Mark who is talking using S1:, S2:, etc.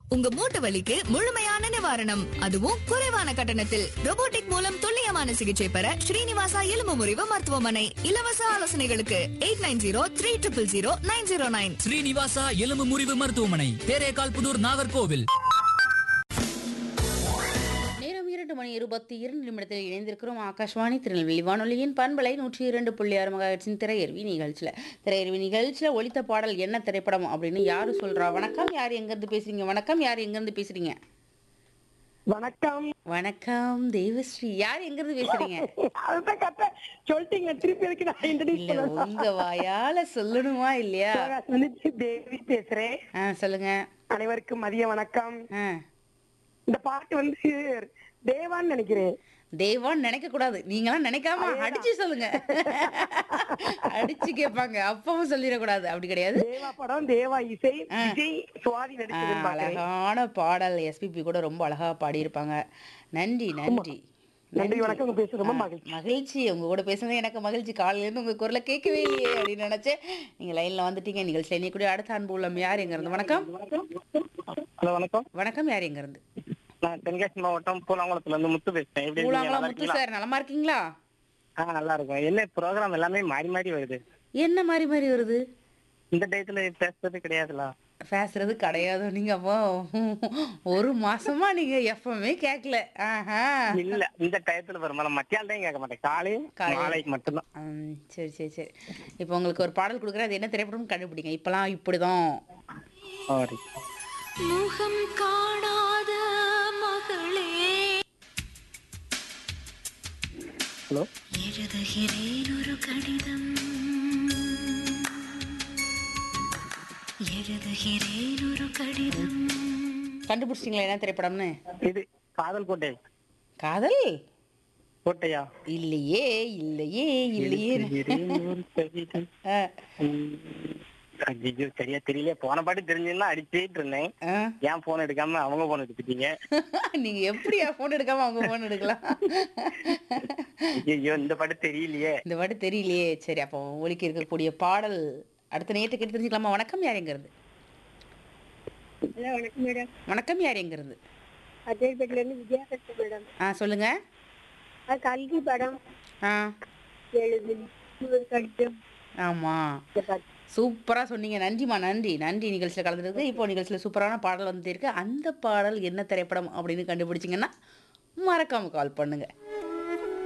S1: உங்க மூட்டு வலிக்கு முழுமையான நிவாரணம் அதுவும் குறைவான கட்டணத்தில் robotic மூலம் துல்லியமான சிகிச்சை பெற ஸ்ரீனிவாசா எலும்பு முறிவு மருத்துவமனை இலவச ஆலோசனைகளுக்கு eight nine zero three triple zero nine zero nine
S2: Srinivasa எலும்பு முறிவு மருத்துவமனை தேரேகால் புதூர் நாகர்கோவில்
S3: நேரம் இரண்டு மணி இருபத்தி இரண்டு நிமிடத்தில் இணைந்திருக்கிறோம் ஆகாஷ்வாணி திருநெல்வேலி வானொலியின் பண்பலை நூற்றி இரண்டு புள்ளி ஆறு மகாட்சின் திரையருவி நிகழ்ச்சியில் திரையருவி நிகழ்ச்சியில் ஒலித்த பாடல் என்ன திரைப்படம் அப்படின்னு யாரு சொல்றா வணக்கம் யார் எங்கேருந்து பேசுறீங்க வணக்கம் யார் எங்கேருந்து பேசுறீங்க
S4: வணக்கம்
S3: வணக்கம் தேவஸ்ரீ யார் எங்கேருந்து பேசுறீங்க
S4: அதுதான் கரெக்டா சொல்லிட்டீங்க திருப்பி எதுக்கு நான் இன்ட்ரடியூஸ்
S3: இல்ல உங்க வாயால சொல்லணுமா இல்லையா
S4: வந்து தேவி பேசுறேன்
S3: ஆ சொல்லுங்க
S4: அனைவருக்கும் மதிய வணக்கம்
S3: ஆ
S4: இந்த பாட்டு வந்து தேவான்னு நினைக்கிறேன்
S3: தெய்வம் நினைக்க கூடாது நீங்களாம் நினைக்காம அடிச்சு சொல்லுங்க அடிச்சு கேட்பாங்க அப்பவும் சொல்லிடக்கூடாது அப்படி கிடையாது
S4: தேவா படம் தேவா இசை
S3: ஆ.
S4: விஜய் சுவாதி
S3: ஆ,
S4: நடிச்சிருப்பாங்க
S3: அழகான பாடல் எஸ்பிபி கூட ரொம்ப அழகா பாடியிருப்பாங்க நன்றி நன்றி
S4: நன்றி வணக்கம் உங்க பேச ரொம்ப மகிழ்ச்சி
S3: மகிழ்ச்சி உங்க கூட பேசுனது எனக்கு மகிழ்ச்சி காலையில இருந்து உங்க குரலை கேட்கவே இல்லையே அப்படின்னு நினைச்சேன் நீங்க லைன்ல வந்துட்டீங்க நிகழ்ச்சியில நீ கூட அடுத்த அன்பு உள்ளம் யார் எங்க இருந்து வணக்கம்
S5: ஹலோ வணக்கம்
S3: வணக்கம் யார் எங்க இருந்து
S5: நான் தென்காசி மாவட்டம் பூலாங்குளத்துல இருந்து முத்து பேசுறேன் எப்படி இருக்கீங்க?
S3: பூலாங்குளம்
S5: நல்லா
S3: முத்து
S5: இருக்கீங்களா?
S3: சார் நலமா இருக்கீங்களா
S5: ஆ நல்லா இருக்கும் என்ன ப்ரோக்ராம் எல்லாமே மாறி மாறி வருது
S3: என்ன மாதிரி மாதிரி வருது
S5: இந்த டயத்துல பேசுறது கிடையாதுல
S3: பேசுறது கிடையாது நீங்க அப்போ ஒரு மாசமா நீங்க எப்பவுமே கேட்கல ஆஹா
S5: இல்ல இந்த டயத்துல வருமா மத்தியானம் தான் கேட்க மாட்டேன் காலை
S3: காலை.
S5: மாலைக்கு மட்டும்தான்
S3: ம், சரி சரி சரி இப்போ உங்களுக்கு ஒரு பாடல் கொடுக்குறேன் அது என்ன திரைப்படம்னு கண்டுபிடிங்க இப்பெல்லாம் இப்படிதான்
S5: சாரி
S1: முகம் காணாத மகளே
S5: ஹலோ
S1: எழுதுகிறேன் ஒரு கடிதம் எழுதுகிறேன் ஒரு கடிதம்
S3: கண்டுபிடிச்சிங்களா என்ன திரைப்படம்னு
S5: இது காதல் கோட்டை
S3: காதல்
S5: கோட்டையா
S3: இல்லையே இல்லையே இல்லையே
S5: எழுதுகிறேன் ஒரு கவிதை.
S3: ஆ,
S5: ம், ஐயையோ, சரியா தெரியல போன பாட்டு தெரிஞ்சுன்னா அடிச்சுட்டு இருந்தேன்
S3: ஆ.
S5: ஏன் போன் எடுக்காம அவங்க போன் எடுத்துட்டீங்க
S3: நீங்க எப்படி போன் எடுக்காம அவங்க போன் எடுக்கலாம்
S5: ஐயோ இந்த பாட்டு தெரியலையே
S3: இந்த பாட்டு தெரியலையே சரி அப்போ ஒலிக்க இருக்கக்கூடிய பாடல் அடுத்த நேற்று கேட்டு தெரிஞ்சுக்கலாமா வணக்கம் யார் எங்க இருந்து
S4: ஹலோ வணக்கம் மேடம்
S3: வணக்கம் யார் எங்க இருந்து
S4: அஜய்பேட்ல இருந்து விஜயாகர்ஷன் மேடம்
S3: ஆ சொல்லுங்க
S4: அது கல்வி படம்
S3: ஆ
S4: எழுது ஒரு கடிதம்
S3: ஆமா சூப்பரா சொன்னீங்க நன்றிம்மா நன்றி நன்றி நிகழ்ச்சியில் கலந்துருக்கு இப்போ நிகழ்ச்சியில் சூப்பரான பாடல் வந்துருக்கு அந்த பாடல் என்ன திரைப்படம் அப்படின்னு கண்டுபிடிச்சிங்கன்னா மறக்காம கால் பண்ணுங்க